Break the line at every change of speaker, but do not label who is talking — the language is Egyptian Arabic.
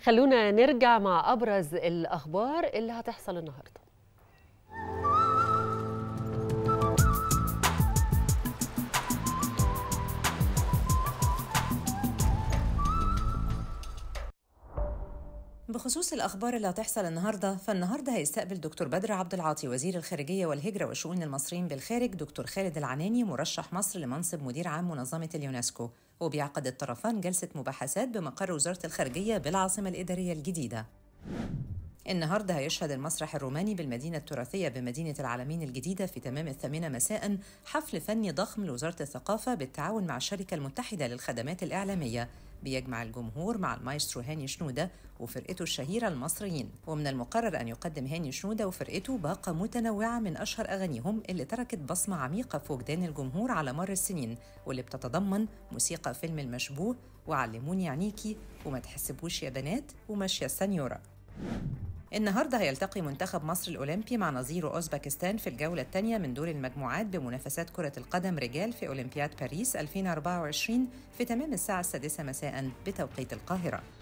خلونا نرجع مع ابرز الاخبار اللي هتحصل النهارده
بخصوص الأخبار اللي هتحصل النهاردة فالنهاردة هيستقبل دكتور بدر عبد العاطي وزير الخارجية والهجرة وشؤون المصريين بالخارج دكتور خالد العناني مرشح مصر لمنصب مدير عام منظمة اليونسكو وبيعقد الطرفان جلسة مباحثات بمقر وزارة الخارجية بالعاصمة الإدارية الجديدة النهارده هيشهد المسرح الروماني بالمدينة التراثية بمدينة العالمين الجديدة في تمام الثامنة مساء حفل فني ضخم لوزارة الثقافة بالتعاون مع الشركة المتحدة للخدمات الإعلامية بيجمع الجمهور مع المايسترو هاني شنودة وفرقته الشهيرة المصريين ومن المقرر أن يقدم هاني شنودة وفرقته باقة متنوعة من أشهر أغانيهم اللي تركت بصمة عميقة في وجدان الجمهور على مر السنين واللي بتتضمن موسيقى فيلم المشبوه وعلموني عينيكي وما تحسبوش يا بنات وماشية السنيورة النهارده هيلتقي منتخب مصر الأولمبي مع نظيره أوزبكستان في الجولة الثانية من دور المجموعات بمنافسات كرة القدم رجال في أولمبياد باريس 2024 في تمام الساعة السادسة مساء بتوقيت القاهرة